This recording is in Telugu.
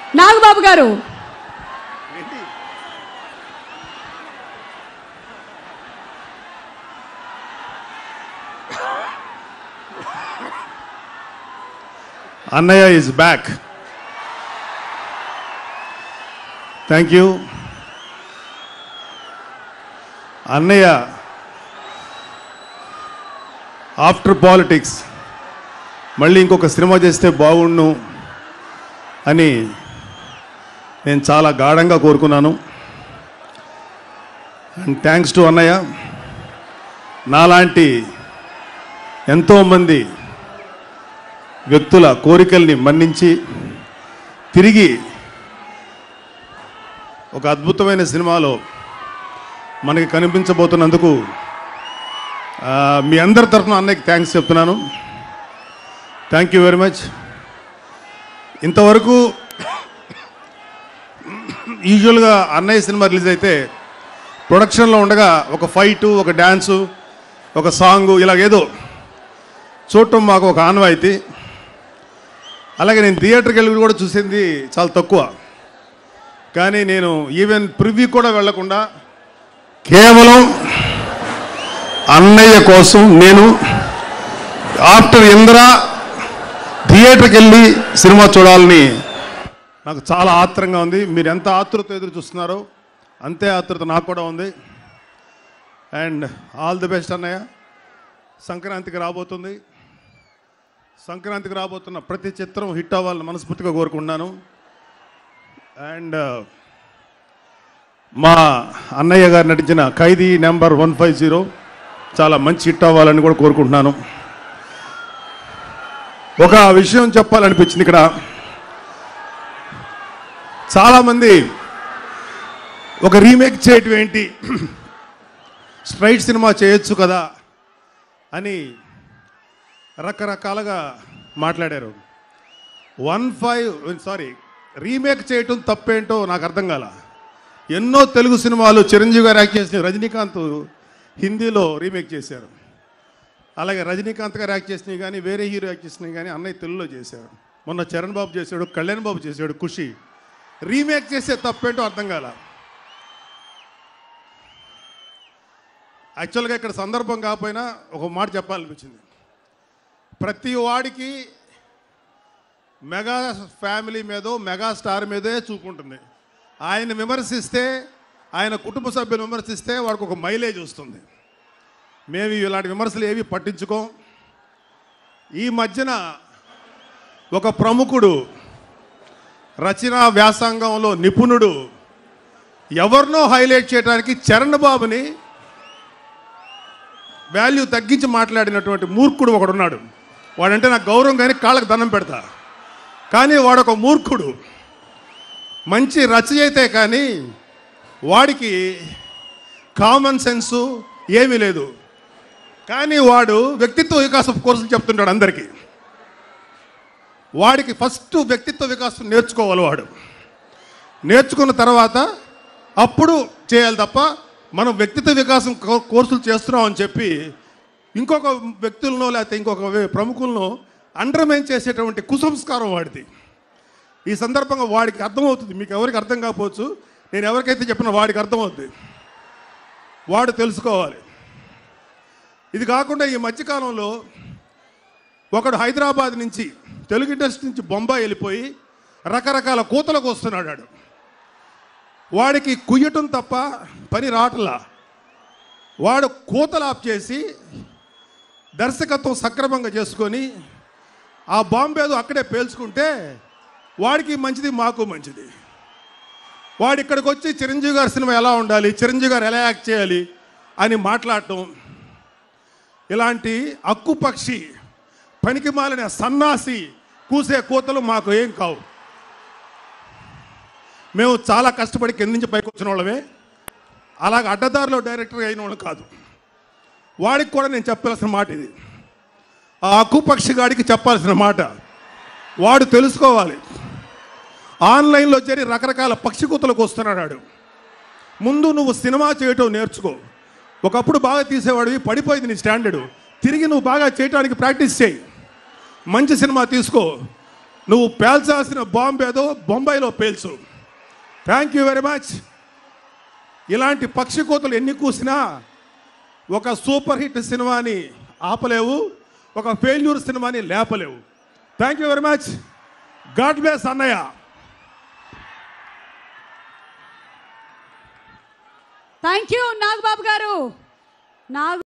నాగబాబు గారు అన్నయ్య ఈజ్ బ్యాక్ థ్యాంక్ యూ అన్నయ్య ఆఫ్టర్ పాలిటిక్స్ మళ్ళీ ఇంకొక సినిమా చేస్తే బాగుండు అని నేను చాలా గాఢంగా కోరుకున్నాను అండ్ థ్యాంక్స్ టు అన్నయ్య నాలాంటి ఎంతోమంది వ్యక్తుల కోరికల్ని మన్నించి తిరిగి ఒక అద్భుతమైన సినిమాలో మనకి కనిపించబోతున్నందుకు ఆ, మీ అందరి తరఫున అన్నయ్యకి థ్యాంక్స్ చెప్తున్నాను థ్యాంక్ యూ వెరీ మచ్ ఇంతవరకు యూజువల్గా అన్నయ్య సినిమా రిలీజ్ అయితే ప్రొడక్షన్లో ఉండగా ఒక ఫైటు ఒక డ్యాన్సు ఒక సాంగు ఇలా ఏదో చూడటం మాకు ఒక ఆనవాయితీ అలాగే నేను థియేటర్కి వెళ్ళి కూడా చూసింది చాలా తక్కువ కానీ నేను ఈవెన్ ప్రివ్యూ కూడా వెళ్లకుండా కేవలం అన్నయ్య కోసం నేను ఆఫ్టర్ ఇంద్ర థియేటర్కి వెళ్ళి సినిమా చూడాలని నాకు చాలా ఆత్రంగా ఉంది మీరు ఎంత ఆతృత ఎదురు చూస్తున్నారో అంతే ఆతృత నాకు కూడా ఉంది అండ్ ఆల్ ది బెస్ట్ అన్నయ్య సంక్రాంతికి రాబోతుంది సంక్రాంతికి రాబోతున్న ప్రతి చిత్రం హిట్ అవ్వాలని మనస్ఫూర్తిగా కోరుకుంటున్నాను అండ్ మా అన్నయ్య గారు నటించిన Khaidi number one five zero చాలా మంచి హిట్ అవ్వాలని కూడా కోరుకుంటున్నాను ఒక విషయం చెప్పాలనిపించింది ఇక్కడ చాలామంది ఒక రీమేక్ చేయటం ఏంటి స్ట్రైట్ సినిమా చేయొచ్చు కదా అని రకరకాలుగా మాట్లాడారు వన్ ఫైవ్ సారీ రీమేక్ చేయటం తప్పేంటో నాకు అర్థం కాల ఎన్నో తెలుగు సినిమాలు చిరంజీవి గారు యాక్ట్ చేసిన రజనీకాంత్ హిందీలో రీమేక్ చేశారు అలాగే రజనీకాంత్ గారు యాక్ట్ చేసినవి కానీ వేరే హీరో యాక్ట్ చేసినవి కానీ అన్నయ్య తెలుగులో చేశారు మొన్న చరణ్ బాబు చేశాడు కళ్యాణ్ బాబు చేశాడు ఖుషి రీమేక్ చేసే తప్పేంటో అర్థం కాల యాక్చువల్గా ఇక్కడ సందర్భం కాకపోయినా ఒక మాట చెప్పాలనిపించింది ప్రతి వాడికి మెగా ఫ్యామిలీ మీదో మెగా స్టార్ మీదే చూపుంటుంది ఆయన విమర్శిస్తే ఆయన కుటుంబ సభ్యులు విమర్శిస్తే వాడికి ఒక మైలేజ్ వస్తుంది మేము ఇలాంటి విమర్శలు ఏవి పట్టించుకోం ఈ మధ్యన ఒక ప్రముఖుడు రచనా వ్యాసంగంలో నిపుణుడు ఎవరినో హైలైట్ చేయడానికి చరణ్ బాబుని వాల్యూ తగ్గించి మాట్లాడినటువంటి మూర్ఖుడు ఒకడున్నాడు వాడంటే నాకు గౌరవం కానీ కాళ్ళకు దండం పెడతా కానీ వాడొక మూర్ఖుడు మంచి రచయితే కానీ వాడికి కామన్ సెన్సు ఏమీ లేదు కానీ వాడు వ్యక్తిత్వ వికాసం కోర్సులు చెప్తుంటాడు అందరికీ వాడికి ఫస్ట్ వ్యక్తిత్వ వికాసం నేర్చుకోవాలి వాడు నేర్చుకున్న తర్వాత అప్పుడు చేయాలి తప్ప మనం వ్యక్తిత్వ వికాసం కో- కోర్సులు చేస్తున్నాం అని చెప్పి ఇంకొక వ్యక్తులను లేకపోతే ఇంకొక వే- ప్రముఖులను అండర్మైన్ చేసేటువంటి కుసంస్కారం వాడిది ఈ సందర్భంగా వాడికి అర్థమవుతుంది మీకు ఎవరికి అర్థం కాకపోవచ్చు నేను ఎవరికైతే చెప్పినా వాడికి అర్థమవుతుంది వాడు తెలుసుకోవాలి ఇది కాకుండా ఈ మధ్యకాలంలో ఒకడు హైదరాబాద్ నుంచి తెలుగు ఇండస్ట్రీ నుంచి బొంబాయి వెళ్ళిపోయి రకరకాల కూతలకు వస్తున్నాడు వాడు. వాడికి కుయ్యటం తప్ప పని రావట్లా వాడు కూతలు ఆఫ్ చేసి దర్శకత్వం సక్రమంగా చేసుకొని ఆ బాంబేదో అక్కడే పేల్చుకుంటే వాడికి మంచిది మాకు మంచిది వాడు ఇక్కడికి వచ్చి చిరంజీవి గారి సినిమా ఎలా ఉండాలి చిరంజీవి గారు ఎలా యాక్ట్ చేయాలి అని మాట్లాడటం ఇలాంటి అక్కుపక్షి పనికి మాలిన సన్నాసి కూసే కూతలు మాకు ఏం కావు మేము చాలా కష్టపడి కింద నుంచి పైకి వచ్చిన వాళ్ళమే అలాగ అడ్డదారిలో డైరెక్టర్ అయిన వాళ్ళు కాదు వాడికి కూడా నేను చెప్పాల్సిన మాట ఇది ఆ అక్కుపక్షి గాడికి చెప్పాల్సిన మాట వాడు తెలుసుకోవాలి ఆన్లైన్లో చేరి రకరకాల పక్షి కూతలకు వస్తున్నాడు వాడు. ముందు నువ్వు సినిమా చేయటం నేర్చుకో ఒకప్పుడు బాగా తీసేవాడివి పడిపోయింది నీ స్టాండర్డ్ తిరిగి నువ్వు బాగా చేయటానికి ప్రాక్టీస్ చేయి మంచి సినిమా తీసుకో నువ్వు పేల్చాల్సిన బాంబు ఏదో బొంబాయిలో పేల్చు థ్యాంక్ యూ వెరీ మచ్ ఇలాంటి పక్షి కోతలు ఎన్ని కూసినా ఒక సూపర్ హిట్ సినిమాని ఆపలేవు ఒక ఫెయిల్యూర్ సినిమాని లేపలేవు thank you very much god bless అన్నయ్య thank you Nagababu garu Naga